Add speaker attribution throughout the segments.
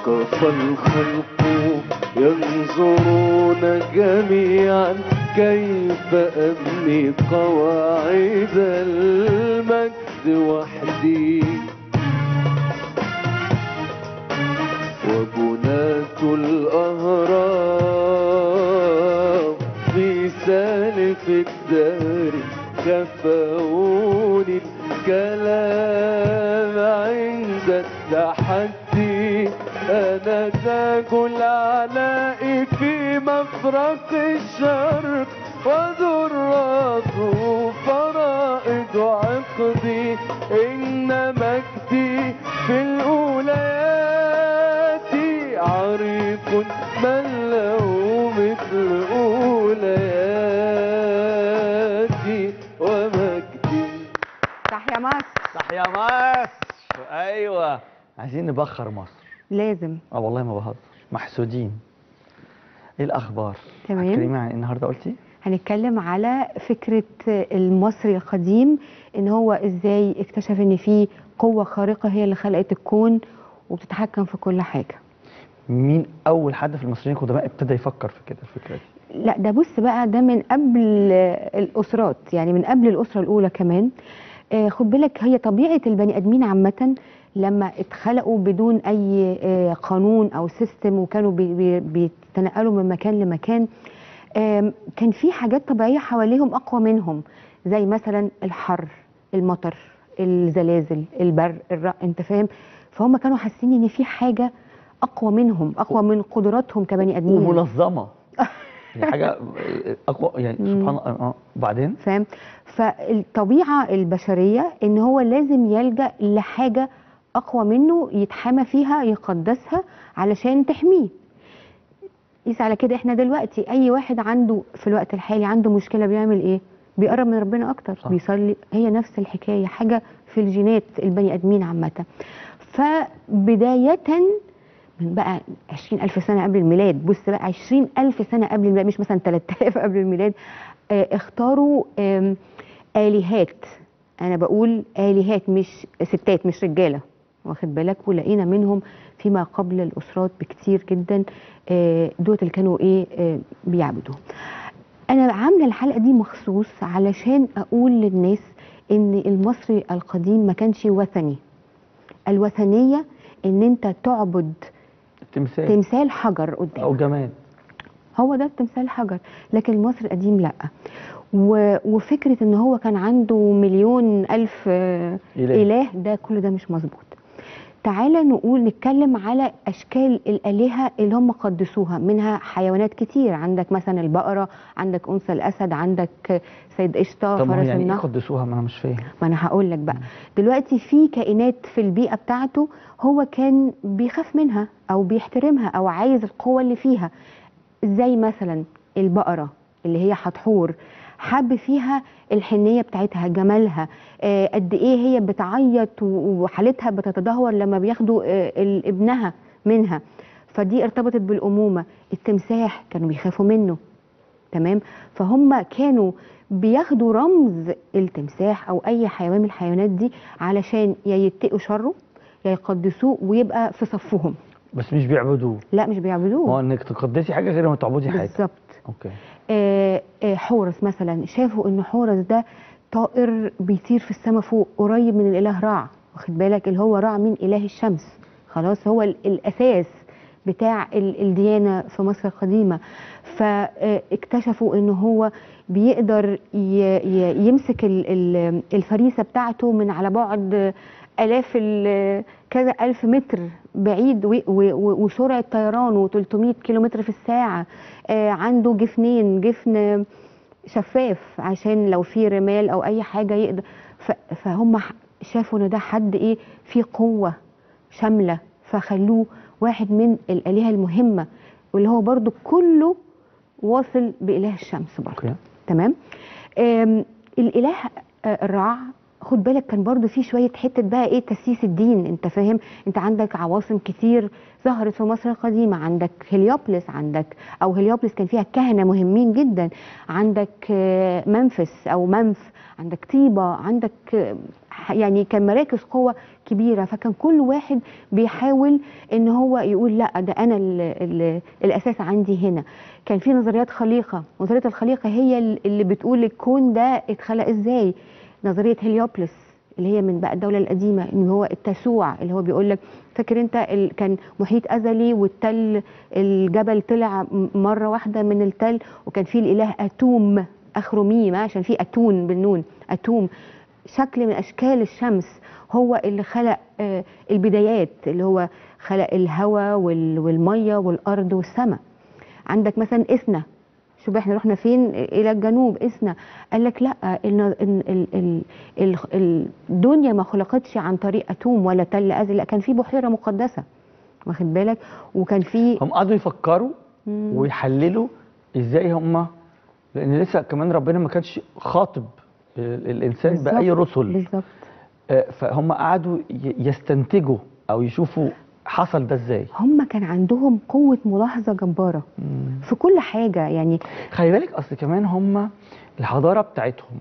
Speaker 1: وقف الخلق ينظرون جميعا كيف أبني قواعد المجد وحدي وبناة الأهرام في سالف الدار كفوني الكلام عند التحدي أنا تاج العلاء في مفرق الشرق وذراته فرائض عقدي إن مجدي في الأوليات عريق من له مثل أولياتي ومجدي
Speaker 2: تحيا مصر
Speaker 3: تحيا مصر ايوه عايزين نبخر مصر
Speaker 2: لازم
Speaker 3: اه والله ما بهزر محسودين ايه الاخبار
Speaker 2: تمام.
Speaker 3: هتكلمي عن إيه النهارده قلتي
Speaker 2: هنتكلم على فكرة المصري القديم ان هو ازاي اكتشف ان في قوة خارقة هي اللي خلقت الكون وبتتحكم في كل حاجة
Speaker 3: مين اول حد في المصريين القدماء ابتدى يفكر في كده الفكره دي
Speaker 2: لا ده بص بقى ده من قبل الاسرات يعني من قبل الاسره الاولى كمان آه، خد بالك هي طبيعه البني ادمين عامه لما اتخلقوا بدون اي آه، قانون او سيستم وكانوا بي- بي- بيتنقلوا من مكان لمكان آم، كان في حاجات طبيعيه حواليهم اقوى منهم زي مثلا الحر المطر الزلازل البرق الرق انت فاهم فهم كانوا حاسين ان في حاجه اقوى منهم اقوى من قدراتهم كبني ادمين
Speaker 3: ومنظمه دي حاجه اقوى يعني
Speaker 2: مم.
Speaker 3: سبحان الله اه وبعدين
Speaker 2: فاهم فالطبيعه البشريه ان هو لازم يلجا لحاجه اقوى منه يتحامى فيها يقدسها علشان تحميه قيس على كده احنا دلوقتي اي واحد عنده في الوقت الحالي عنده مشكله بيعمل ايه بيقرب من ربنا اكتر
Speaker 3: صح.
Speaker 2: بيصلي هي نفس الحكايه حاجه في الجينات البني ادمين عامه فبدايه من بقى 20000 سنة قبل الميلاد بص بقى 20000 سنة قبل الميلاد مش مثلا 3000 قبل الميلاد آه، اختاروا آم، آلهات أنا بقول آلهات مش ستات مش رجالة واخد بالك ولقينا منهم فيما قبل الأسرات بكتير جدا آه، دوت اللي كانوا إيه آه، بيعبدوا أنا عاملة الحلقة دي مخصوص علشان أقول للناس إن المصري القديم ما كانش وثني الوثنية إن أنت تعبد
Speaker 3: التمثال
Speaker 2: تمثال حجر
Speaker 3: او
Speaker 2: قدام
Speaker 3: جماد
Speaker 2: هو ده التمثال حجر لكن المصري القديم لا و... وفكره ان هو كان عنده مليون الف آه،
Speaker 3: إله.
Speaker 2: اله ده كل ده مش مظبوط تعالى نقول نتكلم على اشكال الالهه اللي هم قدسوها منها حيوانات كتير عندك مثلا البقره عندك انثى الاسد عندك سيد قشطه
Speaker 3: طب ما هو
Speaker 2: فرس
Speaker 3: يعني ايه
Speaker 2: النهر
Speaker 3: قدسوها ما انا مش فاهم
Speaker 2: ما انا هقول لك بقى دلوقتي في كائنات في البيئه بتاعته هو كان بيخاف منها او بيحترمها او عايز القوه اللي فيها زي مثلا البقره اللي هي حتحور حب فيها الحنيه بتاعتها جمالها آه، قد ايه هي بتعيط و- وحالتها بتتدهور لما بياخدوا آه، ال- ابنها منها فدي ارتبطت بالامومه التمساح كانوا بيخافوا منه تمام فهم كانوا بياخدوا رمز التمساح او اي حيوان من الحيوانات دي علشان يا يتقوا شره يا يقدسوه ويبقى في صفهم
Speaker 3: بس مش بيعبدوه
Speaker 2: لا مش
Speaker 3: ما هو
Speaker 2: بيعبدوه
Speaker 3: انك تقدسي حاجه غير ما تعبدي حاجه
Speaker 2: بالظبط
Speaker 3: اوكي
Speaker 2: آه، آه، حورس مثلا شافوا ان حورس ده طائر بيطير في السماء فوق قريب من الاله رع واخد بالك اللي هو رع من اله الشمس خلاص هو ال- الاساس بتاع ال- الديانه في مصر القديمه فاكتشفوا ان هو بيقدر ي- ي- يمسك ال- ال- الفريسه بتاعته من على بعد الاف ال- كذا الف متر بعيد و- و- و- وسرعه طيرانه 300 كيلومتر في الساعه آه، عنده جفنين جفن شفاف عشان لو في رمال او اي حاجه يقدر ف- فهم ح- شافوا ان ده حد ايه فيه قوه شامله فخلوه واحد من الالهه المهمه واللي هو برضو كله واصل باله الشمس برضو
Speaker 3: اوكي
Speaker 2: تمام آم، الاله آه، الرع خد بالك كان برضو في شويه حته بقى ايه تسييس الدين انت فاهم انت عندك عواصم كتير ظهرت في مصر القديمه عندك هليوبلس عندك او هليوبلس كان فيها كهنه مهمين جدا عندك آه، منفس او منف عندك طيبه عندك آه، يعني كان مراكز قوه كبيره فكان كل واحد بيحاول ان هو يقول لا ده انا ال ال الاساس عندي هنا كان في نظريات خليقه نظريه الخليقه هي اللي بتقول الكون ده اتخلق ازاي نظريه هليوبلس اللي هي من بقى الدوله القديمه ان هو التسوع اللي هو بيقول لك فاكر انت ال- كان محيط ازلي والتل الجبل طلع م- مره واحده من التل وكان فيه الاله اتوم اخره ميم عشان فيه اتون بالنون اتوم شكل من اشكال الشمس هو اللي خلق آه، البدايات اللي هو خلق الهواء وال- والميه والارض والسماء عندك مثلا اثنا شوف احنا رحنا فين الى الجنوب اثنا قال لك لا ال- ال- ال- ال- ال- الدنيا ما خلقتش عن طريق اتوم ولا تل ازل لا كان في بحيره مقدسه واخد بالك وكان في
Speaker 3: هم قعدوا يفكروا
Speaker 2: مم.
Speaker 3: ويحللوا ازاي هم لان لسه كمان ربنا ما كانش خاطب ال- الانسان
Speaker 2: بالظبط،
Speaker 3: باي رسل
Speaker 2: بالظبط
Speaker 3: آه، فهم قعدوا ي- يستنتجوا او يشوفوا حصل ده ازاي
Speaker 2: هم كان عندهم قوه ملاحظه جباره في كل حاجه يعني
Speaker 3: خلي بالك اصل كمان هم الحضاره بتاعتهم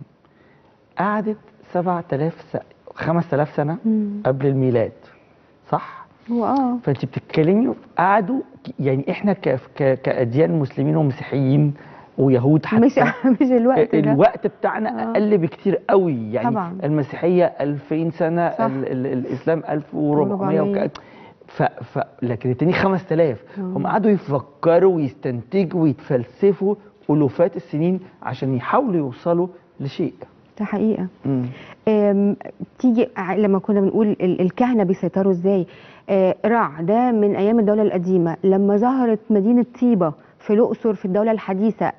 Speaker 3: قعدت 7000 س... 5000 سنه
Speaker 2: مم.
Speaker 3: قبل الميلاد صح
Speaker 2: هو اه
Speaker 3: فانت بتتكلمي قعدوا يعني احنا ك... ك... كاديان مسلمين ومسيحيين ويهود حتى
Speaker 2: مش مش الوقت ده
Speaker 3: الوقت بتاعنا
Speaker 2: آه.
Speaker 3: اقل بكتير قوي يعني
Speaker 2: طبعاً.
Speaker 3: المسيحيه 2000 سنه
Speaker 2: صح.
Speaker 3: ال... ال... الاسلام 1400
Speaker 2: 400.
Speaker 3: وك... ف... ف... لكن التاني 5000
Speaker 2: آه.
Speaker 3: هم قعدوا يفكروا ويستنتجوا ويتفلسفوا الوفات السنين عشان يحاولوا يوصلوا لشيء
Speaker 2: ده حقيقه
Speaker 3: مم.
Speaker 2: أم، تيجي ع- لما كنا بنقول ال- الكهنه بيسيطروا ازاي آه، رع ده من ايام الدوله القديمه لما ظهرت مدينه طيبه في الاقصر في الدوله الحديثه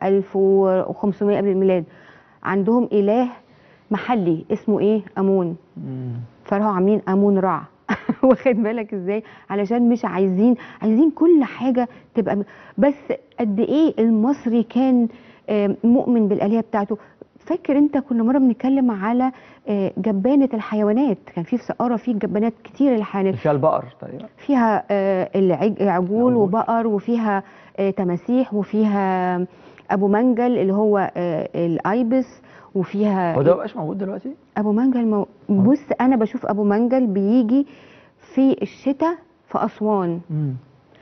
Speaker 2: 1500 قبل الميلاد عندهم اله محلي اسمه ايه امون
Speaker 3: مم.
Speaker 2: فراحوا عاملين امون رع واخد بالك ازاي علشان مش عايزين عايزين كل حاجه تبقى م- بس قد ايه المصري كان آه، مؤمن بالالهه بتاعته فاكر انت كنا مره بنتكلم على آه، جبانه الحيوانات كان في في سقاره في جبانات كتير للحيوانات
Speaker 3: فيها البقر تقريبا
Speaker 2: فيها آه، العج- عجول
Speaker 3: عجول.
Speaker 2: وبقر وفيها آه، تماسيح وفيها ابو منجل اللي هو آه، الايبس وفيها
Speaker 3: هو ده مبقاش موجود دلوقتي؟
Speaker 2: ابو منجل مو... بص انا بشوف ابو منجل بيجي في الشتاء في اسوان
Speaker 3: مم.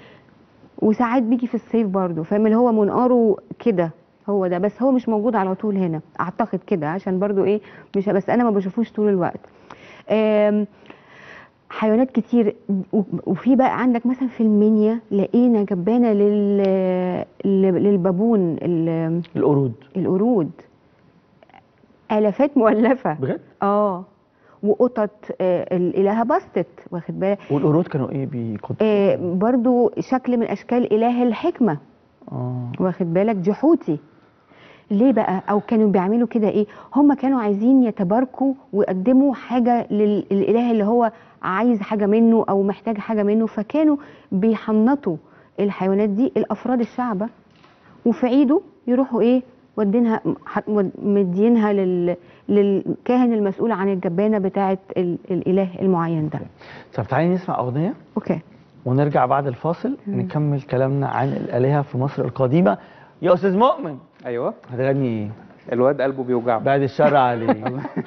Speaker 2: وساعات بيجي في الصيف برضو فاهم اللي هو منقاره كده هو ده بس هو مش موجود على طول هنا اعتقد كده عشان برضو ايه مش بس انا ما بشوفوش طول الوقت آم، حيوانات كتير و- وفي بقى عندك مثلا في المنيا لقينا جبانه لل لل- للبابون ال-
Speaker 3: القرود
Speaker 2: القرود الافات مؤلفه
Speaker 3: بجد؟
Speaker 2: اه وقطط آه الالهه بسطت واخد بالك
Speaker 3: والقرود كانوا ايه بيقضوا؟
Speaker 2: آه برضو شكل من اشكال اله الحكمه
Speaker 3: اه
Speaker 2: واخد بالك جحوتي ليه بقى او كانوا بيعملوا كده ايه هم كانوا عايزين يتباركوا ويقدموا حاجه لل- للاله اللي هو عايز حاجه منه او محتاج حاجه منه فكانوا بيحنطوا الحيوانات دي الافراد الشعب وفي عيده يروحوا ايه ودينها ح- ود- مدينها لل للكاهن المسؤول عن الجبانه بتاعه ال- الاله المعين ده
Speaker 3: طب تعالي نسمع اغنيه
Speaker 2: اوكي
Speaker 3: ونرجع بعد الفاصل
Speaker 2: مم.
Speaker 3: نكمل كلامنا عن الالهه في مصر القديمه يا استاذ مؤمن
Speaker 4: ايوه
Speaker 3: هتغني ايه؟
Speaker 4: الواد قلبه بيوجعه
Speaker 3: بعد الشر عليه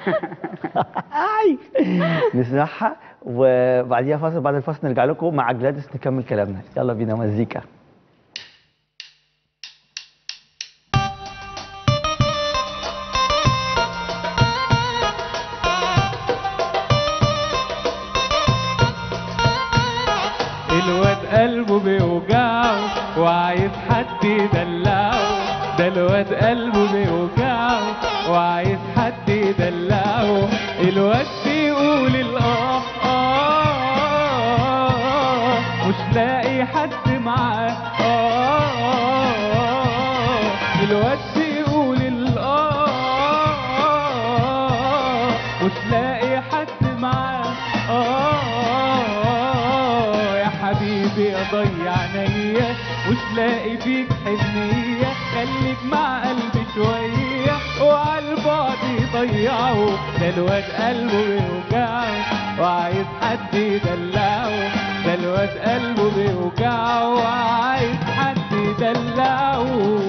Speaker 3: اي نسمعها وبعديها فاصل بعد الفاصل نرجع لكم مع جلاديس نكمل كلامنا يلا بينا مزيكا
Speaker 5: الواد قلبه بيوجعه وعايز حد يدلعه ده الواد قلبه بيوجعه وعايز حد يدلعه الواد بيقول الاه آه مش لاقي حد معاه آه الواد بيقول الاه مش لاقي حد معاه آه يا حبيبي يا ضيع عينيا مش لاقي فيك حنية خليك مع قلبي شوية وعلى البعد يضيعه ده الواد قلبه بيوجعه وعايز حد يدلعه ده الواد قلبه بيوجعه وعايز حد يدلعه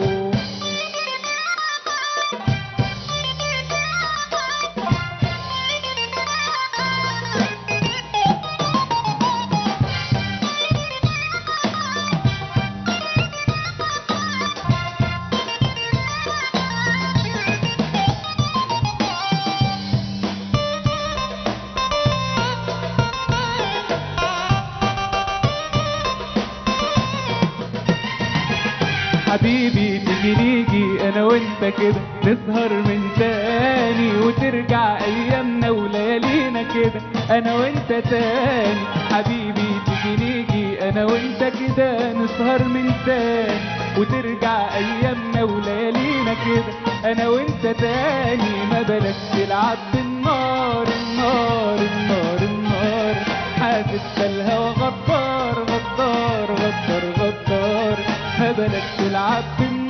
Speaker 5: حبيبي تيجي نيجي انا وانت كده نسهر من تاني وترجع ايامنا وليالينا كده انا وانت تاني حبيبي تيجي نيجي انا وانت كده نسهر من تاني وترجع ايامنا وليالينا كده انا وانت تاني ما بلاش تلعب بالنار النار النار النار حاسس الهوى غدار غدار غدار غدار ما بلاش تلعب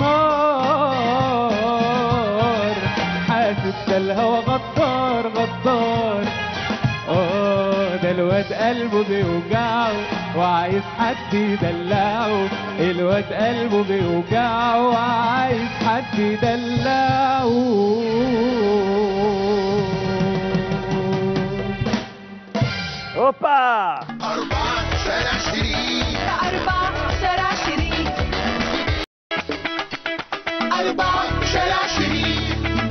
Speaker 5: بالنار حاسس الهوى غدار غدار اه ده الواد قلبه بيوجعه وعايز حد يدلعه الواد قلبه بيوجعه وعايز حد يدلعه
Speaker 3: اوبا
Speaker 4: أربعة شارع شريك
Speaker 6: أربعة شارع شريك
Speaker 4: أربعة شارع شريك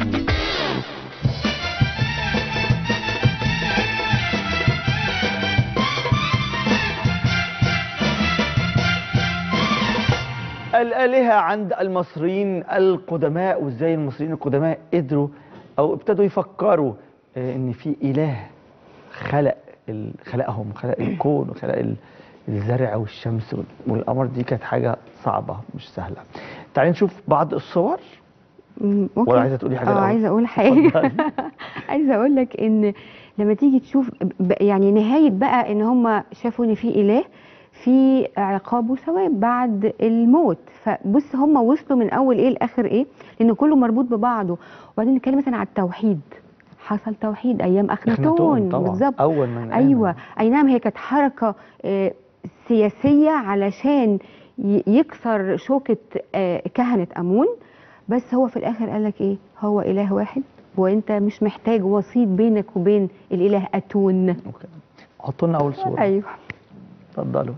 Speaker 3: الآلهة عند المصريين القدماء وازاي المصريين القدماء قدروا او ابتدوا يفكروا آه، ان في إله خلق ال- خلقهم خلق الكون وخلق ال- الزرع والشمس وال- والقمر دي كانت حاجة صعبة مش سهلة تعالي نشوف بعض الصور
Speaker 2: مم، ممكن
Speaker 3: ولا عايزة تقولي حاجة
Speaker 2: اه
Speaker 3: الأول؟
Speaker 2: عايزه اقول حاجه
Speaker 3: اتفضلي.
Speaker 2: عايزه اقول لك ان لما تيجي تشوف ب- يعني نهايه بقى ان هم شافوا ان في اله في عقاب وثواب بعد الموت فبص هم وصلوا من اول ايه لاخر ايه لان كله مربوط ببعضه وبعدين نتكلم مثلا على التوحيد حصل توحيد ايام اخناتون
Speaker 3: أخناتون طبعا
Speaker 2: بالظبط
Speaker 3: أول من آمن.
Speaker 2: ايوه اي نعم هي كانت حركه آه، سياسيه علشان ي- يكسر شوكه آه، كهنه امون بس هو في الاخر قال لك ايه هو اله واحد وانت مش محتاج وسيط بينك وبين الاله اتون
Speaker 3: اوكي حطوا لنا أول صورة
Speaker 2: ايوه
Speaker 3: اتفضلوا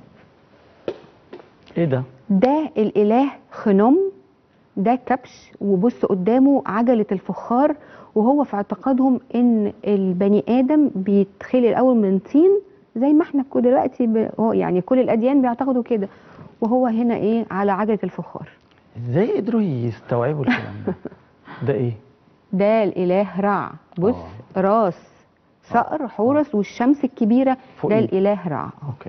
Speaker 3: ايه ده؟
Speaker 2: ده الاله خنوم ده كبش وبص قدامه عجله الفخار وهو في اعتقادهم ان البني ادم بيتخلق الاول من طين زي ما احنا كل دلوقتي ب... هو يعني كل الاديان بيعتقدوا كده وهو هنا ايه على عجله الفخار
Speaker 3: ازاي قدروا يستوعبوا الكلام ده؟ ده ايه؟
Speaker 2: ده الاله رع بص
Speaker 3: آه.
Speaker 2: راس صقر حورس والشمس الكبيره
Speaker 3: فوق
Speaker 2: ده
Speaker 3: إيد.
Speaker 2: الاله رع
Speaker 3: اوكي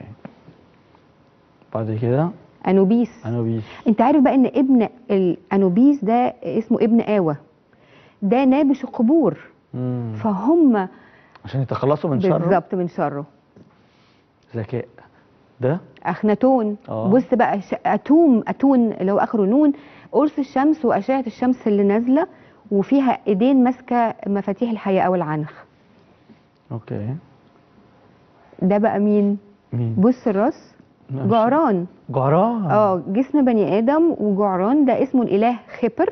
Speaker 3: بعد كده
Speaker 2: انوبيس
Speaker 3: انوبيس
Speaker 2: انت عارف بقى ان ابن الانوبيس ده اسمه ابن آوى ده نابش القبور
Speaker 3: مم.
Speaker 2: فهم
Speaker 3: عشان يتخلصوا من شره
Speaker 2: بالظبط من شره
Speaker 3: ذكاء ده
Speaker 2: اخناتون
Speaker 3: آه.
Speaker 2: بص بقى ش... اتوم اتون اللي هو اخره نون قرص الشمس واشعه الشمس اللي نازله وفيها ايدين ماسكه مفاتيح الحياه او العنخ
Speaker 3: اوكي
Speaker 2: ده بقى مين
Speaker 3: مين؟
Speaker 2: بص الراس
Speaker 3: ماشي.
Speaker 2: جعران
Speaker 3: جعران
Speaker 2: اه جسم بني ادم وجعران ده اسمه الاله خبر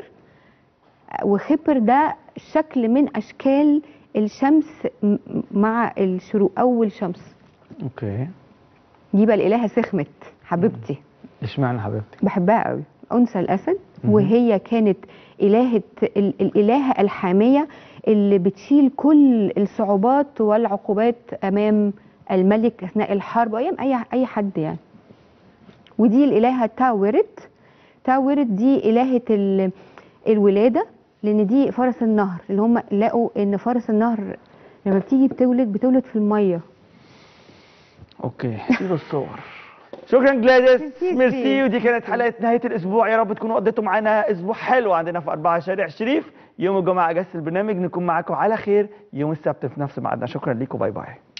Speaker 2: وخبر ده شكل من اشكال الشمس م- مع الشروق اول شمس
Speaker 3: اوكي
Speaker 2: دي بقى الالهه سخمت حبيبتي
Speaker 3: اشمعنى حبيبتي؟
Speaker 2: بحبها قوي انثى الاسد
Speaker 3: مهم.
Speaker 2: وهي كانت الهه ال- الالهه الحاميه اللي بتشيل كل الصعوبات والعقوبات امام الملك اثناء الحرب وايام اي اي حد يعني ودي الالهه تاورت تاورت دي الهه ال- الولاده لان دي فرس النهر اللي هم لقوا ان فرس النهر لما بتيجي بتولد بتولد في الميه
Speaker 3: اوكي شيلوا الصور شكرا جلاديس
Speaker 2: ميرسي.
Speaker 3: ميرسي ودي كانت حلقه نهايه الاسبوع يا رب تكونوا قضيتوا معانا اسبوع حلو عندنا في أربعة شارع شريف يوم الجمعه اجازه البرنامج نكون معاكم على خير يوم السبت في نفس ميعادنا شكرا ليكم باي باي